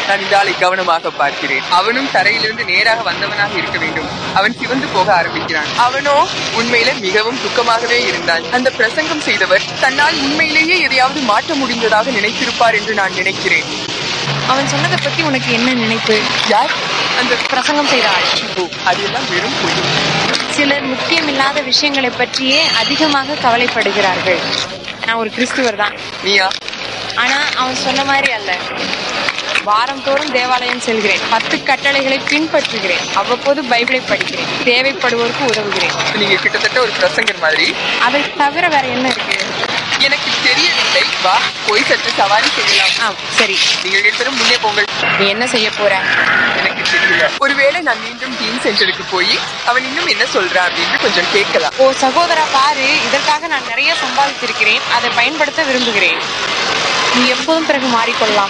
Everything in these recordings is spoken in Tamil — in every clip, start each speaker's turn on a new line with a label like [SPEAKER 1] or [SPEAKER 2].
[SPEAKER 1] நான் இந்த ஆளை கவனமாக பார்க்கிறேன் அவனும் தரையிலிருந்து நேராக வந்தவனாக இருக்க வேண்டும் அவன் சிவந்து போக ஆரம்பிக்கிறான் அவனோ உண்மையில மிகவும் துக்கமாகவே இருந்தான் அந்த பிரசங்கம் செய்தவர் தன்னால் உண்மையிலேயே எதையாவது மாற்ற முடிந்ததாக நினைத்திருப்பார் என்று நான் நினைக்கிறேன்
[SPEAKER 2] அவன் சொன்னதை பத்தி உனக்கு என்ன நினைப்பு
[SPEAKER 1] யார் அந்த
[SPEAKER 2] பிரசங்கம் செய்த ஆள்
[SPEAKER 1] ஓ, அதெல்லாம் வெறும் பொய்
[SPEAKER 2] சிலர் முக்கியமில்லாத விஷயங்களை பற்றியே அதிகமாக கவலைப்படுகிறார்கள் நான் ஒரு கிறிஸ்துவர் தான்
[SPEAKER 1] நீயா
[SPEAKER 2] ஆனா அவன் சொன்ன மாதிரி அல்ல வாரந்தோறும் தேவாலயம் செல்கிறேன் பத்து கட்டளைகளை பின்பற்றுகிறேன் அவ்வப்போது பைபிளை படிக்கிறேன் தேவைப்படுவோருக்கு உதவுகிறேன்
[SPEAKER 1] நீங்க கிட்டத்தட்ட ஒரு பிரசங்கர் மாதிரி
[SPEAKER 2] அதை தவிர வேற என்ன இருக்கு
[SPEAKER 1] எனக்கு தெரியவில்லை வா போய் சற்று சவாரி செய்யலாம்
[SPEAKER 2] ஆ சரி
[SPEAKER 1] நீங்கள் இருவரும் முன்னே போங்கள்
[SPEAKER 2] நீ என்ன செய்ய போற
[SPEAKER 1] எனக்கு தெரியல ஒருவேளை நான் மீண்டும் டீன் சென்டருக்கு போய் அவன் இன்னும் என்ன சொல்றான் அப்படின்னு கொஞ்சம் கேட்கலாம்
[SPEAKER 2] ஓ சகோதரா பாரு இதற்காக நான் நிறைய சம்பாதித்திருக்கிறேன் அதை பயன்படுத்த விரும்புகிறேன் நீ எப்போதும் பிறகு மாறிக்கொள்ளலாம்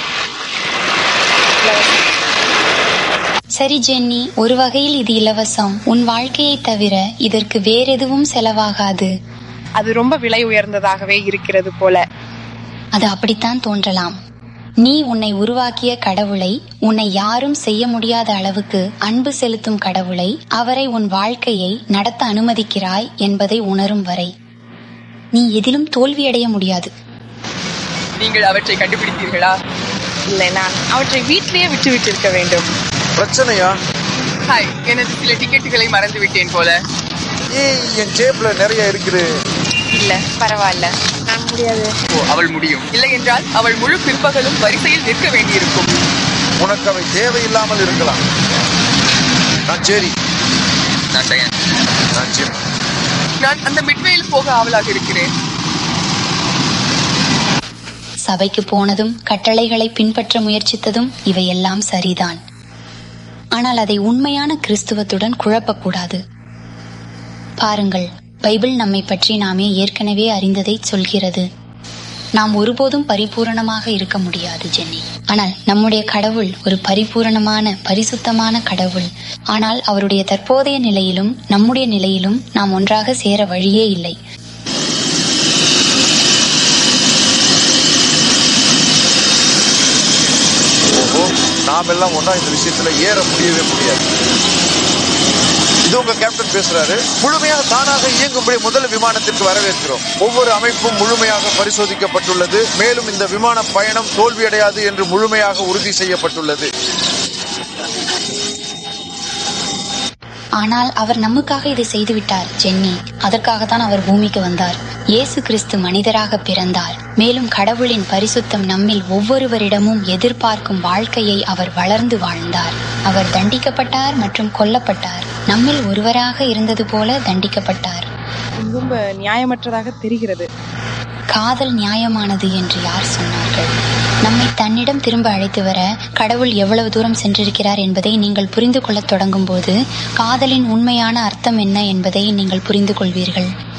[SPEAKER 3] சரி ஜென்னி ஒரு வகையில் இது இலவசம் உன் வாழ்க்கையை தவிர இதற்கு வேறெதுவும் செலவாகாது
[SPEAKER 2] அது ரொம்ப விலை உயர்ந்ததாகவே இருக்கிறது போல
[SPEAKER 3] அது அப்படித்தான் தோன்றலாம் நீ உன்னை உருவாக்கிய கடவுளை உன்னை யாரும் செய்ய முடியாத அளவுக்கு அன்பு செலுத்தும் கடவுளை அவரை உன் வாழ்க்கையை நடத்த அனுமதிக்கிறாய் என்பதை உணரும் வரை நீ எதிலும் தோல்வியடைய முடியாது
[SPEAKER 1] நீங்கள் அவற்றை கண்டுபிடித்தீர்களா
[SPEAKER 2] இல்லை நான் அவற்றை வீட்டிலேயே விட்டு விட்டிருக்க வேண்டும்
[SPEAKER 4] பிரச்சனையா
[SPEAKER 1] ஹாய் எனது சில டிக்கெட்டுகளை மறந்து விட்டேன் போல
[SPEAKER 4] ஏய் என் ஜேப்ல நிறைய இருக்குது
[SPEAKER 2] இல்ல பரவாயில்ல நான் முடியாது
[SPEAKER 1] ஓ அவள் முடியும் இல்லை என்றால் அவள் முழு பிற்பகலும் வரிசையில் நிற்க வேண்டியிருக்கும்
[SPEAKER 4] உனக்கு அவை தேவையில்லாமல் இருக்கலாம் நான் சரி
[SPEAKER 1] நான் டயன்.
[SPEAKER 4] நான் ஜிம்
[SPEAKER 1] நான் அந்த மிட்வேயில் போக ஆவலாக இருக்கிறேன்
[SPEAKER 3] சபைக்கு போனதும் கட்டளைகளை பின்பற்ற முயற்சித்ததும் இவையெல்லாம் சரிதான் ஆனால் அதை உண்மையான கிறிஸ்துவத்துடன் குழப்பக்கூடாது பாருங்கள் பைபிள் நம்மை பற்றி நாமே ஏற்கனவே அறிந்ததை சொல்கிறது நாம் ஒருபோதும் பரிபூரணமாக இருக்க முடியாது ஜென்னி ஆனால் நம்முடைய கடவுள் ஒரு பரிபூரணமான பரிசுத்தமான கடவுள் ஆனால் அவருடைய தற்போதைய நிலையிலும் நம்முடைய நிலையிலும் நாம் ஒன்றாக சேர வழியே இல்லை
[SPEAKER 4] ஓஹோ நாம் எல்லாம் ஒன்றா இந்த விஷயத்துல ஏற முடியவே முடியாது இது உங்க கேப்டன் பேசுறாரு முழுமையாக தானாக இயங்கும்படி முதல் விமானத்திற்கு வரவேற்கிறோம் ஒவ்வொரு அமைப்பும் முழுமையாக பரிசோதிக்கப்பட்டுள்ளது மேலும் இந்த விமான பயணம் தோல்வியடையாது என்று முழுமையாக உறுதி செய்யப்பட்டுள்ளது
[SPEAKER 3] ஆனால் அவர் நமக்காக இதை செய்துவிட்டார் ஜென்னி அதற்காக தான் அவர் பூமிக்கு வந்தார் இயேசு கிறிஸ்து மனிதராக பிறந்தார் மேலும் கடவுளின் பரிசுத்தம் நம்மில் ஒவ்வொருவரிடமும் எதிர்பார்க்கும் வாழ்க்கையை அவர் வளர்ந்து வாழ்ந்தார் அவர் தண்டிக்கப்பட்டார் மற்றும் கொல்லப்பட்டார் நம்மில் ஒருவராக இருந்தது போல தண்டிக்கப்பட்டார்
[SPEAKER 2] ரொம்ப நியாயமற்றதாக தெரிகிறது
[SPEAKER 3] காதல் நியாயமானது என்று யார் சொன்னார்கள் நம்மை தன்னிடம் திரும்ப அழைத்து வர கடவுள் எவ்வளவு தூரம் சென்றிருக்கிறார் என்பதை நீங்கள் புரிந்து கொள்ளத் தொடங்கும் போது காதலின் உண்மையான அர்த்தம் என்ன என்பதை நீங்கள் புரிந்து கொள்வீர்கள்